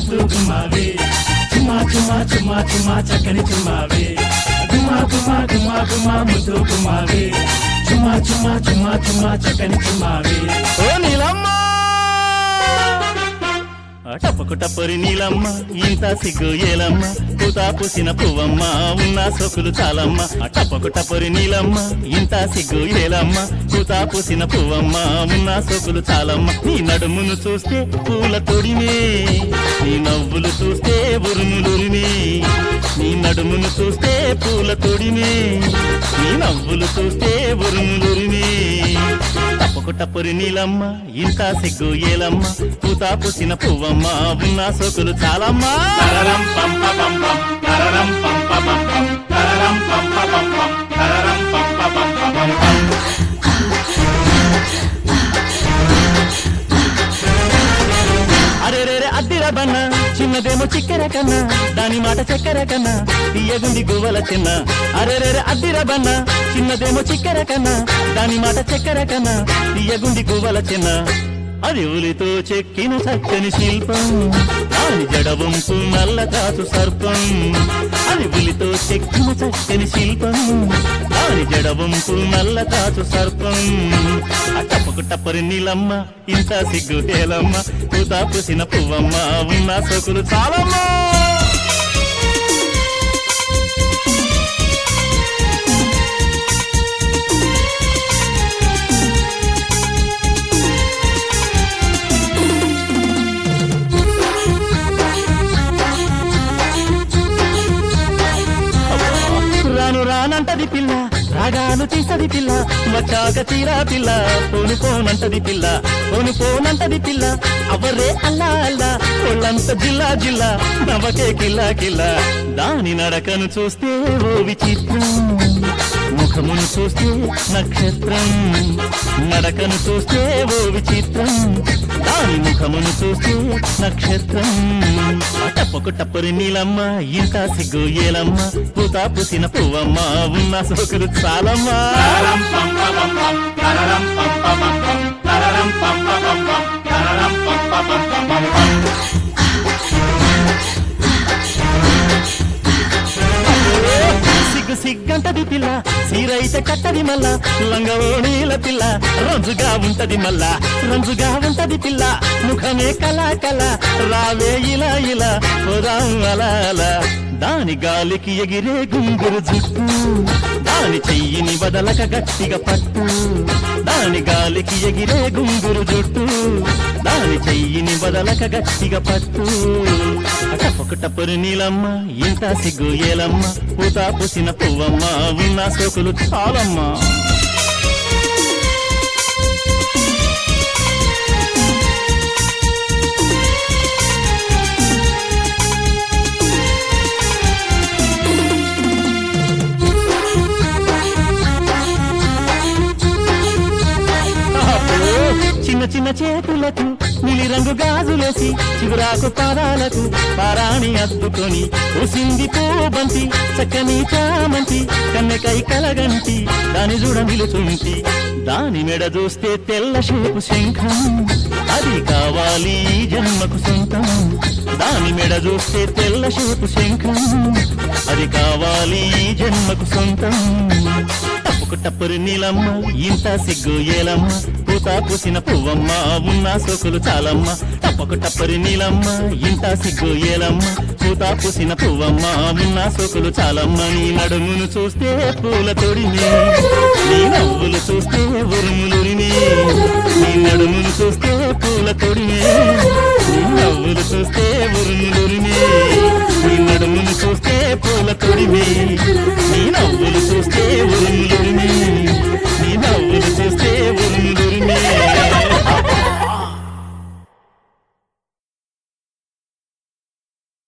ముద్దు గుమ్మావే చుమ్మా చుమ్మా చుమ్మా చుమ్మా చక్కని చుమ్మావే గుమ్మా గుమ్మా గుమ్మా గుమ్మా ముద్దు గుమ్మావే చుమ్మా చుమ్మా చుమ్మా చుమ్మా చక్కని చుమ్మావే ఓ నీలమ్మ టప్పకు టప్పరి నీలమ్మ ఇంత సిగ్గు ఏలమ్మ పూత పూసిన పువ్వమ్మ ఉన్న సోకులు చాలమ్మ టప్పకు టప్పరి నీలమ్మ ఇంత సిగ్గు ఏలమ్మ పూత పూసిన పువ్వమ్మ ఉన్న సోకులు చాలమ్మ నీ నడుమును చూస్తే పూల తొడిమే నీ నవ్వులు చూస్తే ఉరుములురిమే నీ నడుమును చూస్తే పూల తొడిమే నీ నవ్వులు చూస్తే ఉరుములురిమే టప్పకు టప్పరి నీలమ్మ ఇంత సిగ్గు ఏలమ్మ పూత పూసిన పువ్వమ్మ ఉన్న సోకులు చాలమ్మా తరరం పంప పంపం తరరం పంప పంపం తరరం పంప పంపం తరరం పంప పంప పంపం అరే రే అద్దిర బన్న చిన్నదేమో చిక్కెర కన్నా దాని మాట చక్కెర కన్నా తీయగుంది గువ్వల చిన్న అరే రే అద్దిర బన్న చిన్నదేమో చిక్కెర కన్నా దాని మాట చక్కెర కన్నా తీయగుంది గువ్వల చిన్న అది ఉలితో చెక్కిన చక్కని శిల్పం దాని జడవంపు నల్ల కాసు సర్పం అది ఉలితో చెక్కిన చక్కని శిల్పం దాని జడవంపు నల్ల కాసు సర్పం ఆ టప్పకు టప్పరి నీలమ్మ ఇంత సిగ్గు హేలమ్మ పూత పూసిన పువ్వమ్మ ఉన్న సోకులు చాలమ్మా రాను రానంటది పిల్ల రాగాను తీసది పిల్ల వచ్చాక తీరా పిల్ల పోను పోనంటది పిల్ల పోను పోనంటది పిల్ల అవరే అల్లా అల్లా ఒళ్ళంత జిల్లా జిల్లా నవకే కిల్లా కిల్లా దాని నడకను చూస్తే ఓ విచిత్రం ముఖమును చూస్తే నక్షత్రం నడకను చూస్తే ఓ విచిత్రం దాని ముఖమును చూస్తే నక్షత్రం టప్పకు టప్పరి నీలమ్మ ఇంత సిగ్గు ఏలమ్మ పూత పూసిన పువ్వమ్మ ఉన్న సోకులు చాలమ్మా తరరం పంప పంపం తరరం పంప పంపం తరరం పంప పంపం తరరం పంప పంప పంపం సిగ్గు సిగ్గంటది పిల్ల సీరైతే కట్టది మళ్ళా లంగవోణీల పిల్ల రంజుగా ఉంటది మళ్ళా రంజుగా ఉంటది పిల్ల ముఖమే కళ కళ రావే ఇలా ఇలా పోదాం అలా అలా దాని గాలికి ఎగిరే గుంగురు జుట్టు దాని చెయ్యిని వదలక గట్టిగా పట్టు దాని గాలికి ఎగిరే గుంగురు జుట్టు దాని చెయ్యిని వదలక గట్టిగా పట్టు టప్పకు టప్పరు నీలమ్మ ఇంత సిగ్గు ఏలమ్మ పూత పూసిన పువ్వమ్మ ఉన్న సోకులు చాలమ్మా అబ్బో, చిన్న చిన్న చేతులకు నీలి రంగు గాజులేసి చిగురాకు పాదాలకు పారాణి అద్దుకొని ఉసింది బంతి చక్కని చామంతి కన్నెకై కలగంటి దాని చూడ నిలుచుంటి దాని మెడ చూస్తే తెల్ల షేపు శంఖం అది కావాలి ఈ జన్మకు సొంతం దాని మెడ చూస్తే తెల్ల షేపు శంఖం అది కావాలి ఈ జన్మకు సొంతం టప్పుకు టప్పురు నీలమ్మ ఇంత సిగ్గు ఏలమ్మ పూత పూసిన పువ్వమ్మ ఉన్న సోకులు చాలమ్మ టప్పకు టప్పరి నీలమ్మ ఇంత సిగ్గు ఏలమ్మ పూత పూసిన పువ్వమ్మ ఉన్న సోకులు చాలమ్మ నీ నడుమును చూస్తే పూల తొడిని నీ నవ్వులు చూస్తే ఉరుములురిని నీ నడుమును చూస్తే పూల తొడిని నీ నవ్వులు చూస్తే ఉరుములురిని నీ నడుమును చూస్తే పూల తొడిని